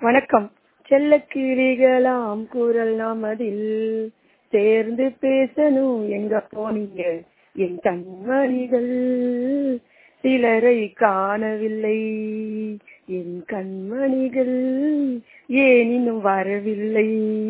வணக்கம் செல்லக்கிளிகளாம் குரல் நாமதில் சேர்ந்து பேசணும் எங்க போனீங்க என் கண்மணிகள் சிலரை காணவில்லை என் கண்மணிகள் ஏன் இன்னும் வரவில்லை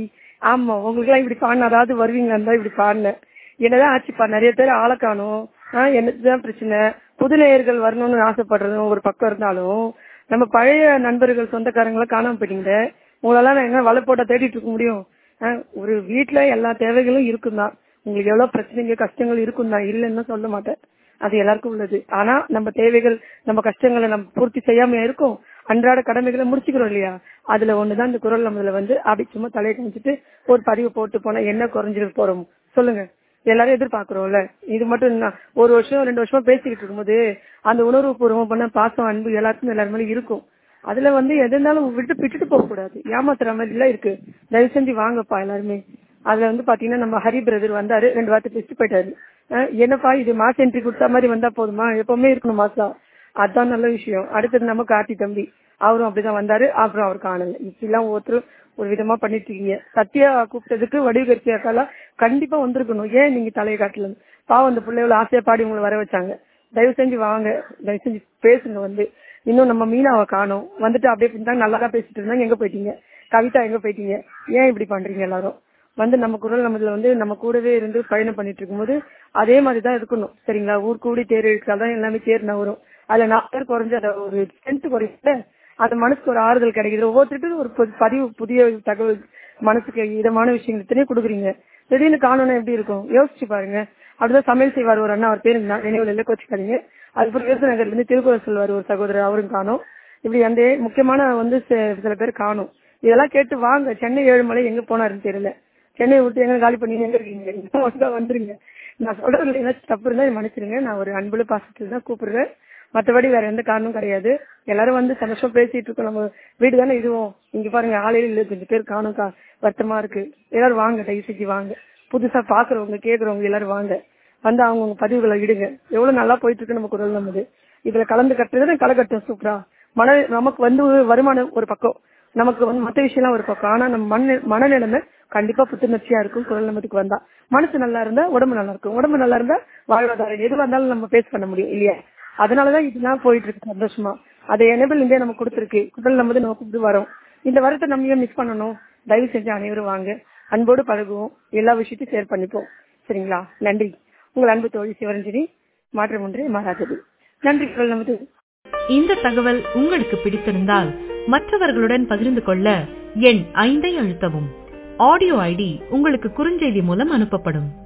ஆமா உங்களுக்கு எல்லாம் இப்படி பாடின அதாவது வருவீங்களா இருந்தா இப்படி பாடினேன் என்னதான் ஆச்சுப்பா நிறைய பேர் ஆளை காணும் என்னதான் பிரச்சனை புது நேயர்கள் வரணும்னு ஆசைப்படுறதும் ஒரு பக்கம் இருந்தாலும் நம்ம பழைய நண்பர்கள் சொந்தக்காரங்களை காணாம போயிட்டீங்க உங்களெல்லாம் நான் எங்க வலை போட்டா தேடிட்டு இருக்க முடியும் ஆஹ் ஒரு வீட்டுல எல்லா தேவைகளும் இருக்கும் தான் உங்களுக்கு எவ்வளவு பிரச்சனைங்க கஷ்டங்கள் இருக்கும் தான் இல்லைன்னு சொல்ல மாட்டேன் அது எல்லாருக்கும் உள்ளது ஆனா நம்ம தேவைகள் நம்ம கஷ்டங்களை நம்ம பூர்த்தி செய்யாம இருக்கும் அன்றாட கடமைகளை முடிச்சுக்கிறோம் இல்லையா அதுல ஒண்ணுதான் இந்த குரல் நம்மள வந்து அப்படி சும்மா தலையை காமிச்சிட்டு ஒரு பதிவு போட்டு போனா என்ன குறைஞ்சிட்டு போறோம் சொல்லுங்க எல்லாரும் எதிர்பார்க்கிறோம்ல இது மட்டும் என்ன ஒரு வருஷம் ரெண்டு வருஷமா பேசிக்கிட்டு இருக்கும்போது அந்த உணர்வு பூர்வம் பண்ண பாசம் அன்பு எல்லாருக்கும் எல்லாருமே இருக்கும் அதுல வந்து எது இருந்தாலும் விட்டு விட்டுட்டு போக கூடாது ஏமாத்துற மாதிரி எல்லாம் இருக்கு தயவு செஞ்சு வாங்கப்பா எல்லாருமே அதுல வந்து பாத்தீங்கன்னா நம்ம ஹரி பிரதர் வந்தாரு ரெண்டு வார்த்தை பேசிட்டு போயிட்டாரு அஹ் என்னப்பா இது மாச என்ட்ரி கொடுத்த மாதிரி வந்தா போதுமா எப்பவுமே இருக்கணும் மாசம் அதான் நல்ல விஷயம் அடுத்தது நம்ம கார்த்தி தம்பி அவரும் அப்படிதான் வந்தாரு அப்புறம் அவர் காணல இப்படி எல்லாம் ஒருத்தர் ஒரு விதமா பண்ணிட்டு இருக்கீங்க சத்யா கூப்பிட்டதுக்கு வடிவகரிசி அக்காலாம் கண்டிப்பா வந்திருக்கணும் ஏன் நீங்க தலையை காட்டல பாவம் அந்த பிள்ளைகளை ஆசையா பாடி உங்களை வர வச்சாங்க தயவு செஞ்சு வாங்க தயவு செஞ்சு பேசுங்க வந்து இன்னும் நம்ம மீனாவை காணும் வந்துட்டு அப்படியே இருந்தாங்க நல்லா தான் பேசிட்டு இருந்தாங்க எங்க போயிட்டீங்க கவிதா எங்க போயிட்டீங்க ஏன் இப்படி பண்றீங்க எல்லாரும் வந்து நம்ம குரல் நம்மதுல வந்து நம்ம கூடவே இருந்து பயணம் பண்ணிட்டு இருக்கும்போது அதே மாதிரிதான் இருக்கணும் சரிங்களா ஊர் கூடி தேர் தான் எல்லாமே தேர் நவரும் அதுல நாலு பேர் குறைஞ்ச அந்த ஒரு ஸ்ட்ரென்த் குறையுது அந்த மனசுக்கு ஒரு ஆறுதல் கிடைக்குது ஒவ்வொருத்தருக்கும் ஒரு பதிவு புதிய தகவல் மனசுக்கு இதமான விஷயங்கள் இத்தனையும் கொடுக்குறீங்க திடீர்னு காணணும் எப்படி இருக்கும் யோசிச்சு பாருங்க அப்படிதான் சமையல் செய்வார் ஒரு அண்ணா அவர் பேரு நினைவுல இல்ல கோச்சிக்காதீங்க அதுக்கப்புறம் விருது நகர்ல இருந்து திருக்குறள் சொல்வார் ஒரு சகோதரர் அவரும் காணும் இப்படி அந்த முக்கியமான வந்து சில பேர் காணும் இதெல்லாம் கேட்டு வாங்க சென்னை ஏழுமலை எங்க போனாருன்னு தெரியல சென்னையை விட்டு எங்க காலி பண்ணி எங்க இருக்கீங்க ஒழுங்கா வந்துருங்க நான் சொல்றது ஏதாச்சும் தப்பு இருந்தா மன்னிச்சிருங்க நான் ஒரு அன்புல பாசத்துல தான் கூப்பிடுறேன் மற்றபடி வேற எந்த காரணமும் கிடையாது எல்லாரும் வந்து சந்தோஷம் பேசிட்டு இருக்கோம் நம்ம வீடு தானே இதுவும் இங்க பாருங்க ஆலையில இல்ல கொஞ்சம் பேர் காணும் வருத்தமா இருக்கு எல்லாரும் வாங்க தயவு செஞ்சு வாங்க புதுசா பாக்குறவங்க கேக்குறவங்க எல்லாரும் வாங்க வந்து அவங்க பதிவுகளை இடுங்க எவ்வளவு நல்லா போயிட்டு இருக்கு நம்ம குரல் நம்மது இதுல கலந்து கட்டுறது களை கட்டும் சூப்பரா மன நமக்கு வந்து வருமானம் ஒரு பக்கம் நமக்கு வந்து மத்த விஷயம்லாம் ஒரு பக்கம் ஆனா நம்ம மன மனநிலைமை கண்டிப்பா புத்துணர்ச்சியா இருக்கும் குரல் நம்மதுக்கு வந்தா மனசு நல்லா இருந்தா உடம்பு நல்லா இருக்கும் உடம்பு நல்லா இருந்தா வாழ்வாதாரம் எதுவா இருந்தாலும் நம்ம பேஸ் பண்ண முடியும் இல்லையா அதனாலதான் இதெல்லாம் போயிட்டு இருக்கு சந்தோஷமா அதை எனபிள் இந்தியா நம்ம கொடுத்துருக்கு குரல் நம்ம நம்ம கூப்பிட்டு வரோம் இந்த வருத்தை நம்ம ஏன் மிஸ் பண்ணணும் தயவு செஞ்சு அனைவரும் வாங்க அன்போடு பழகுவோம் எல்லா விஷயத்தையும் ஷேர் பண்ணிப்போம் சரிங்களா நன்றி உங்கள் அன்பு தோழி சிவரஞ்சனி மாற்றம் ஒன்றே மாறாதது நன்றி குரல் நமது இந்த தகவல் உங்களுக்கு பிடித்திருந்தால் மற்றவர்களுடன் பகிர்ந்து கொள்ள எண் ஐந்தை அழுத்தவும் ஆடியோ ஐடி உங்களுக்கு குறுஞ்செய்தி மூலம் அனுப்பப்படும்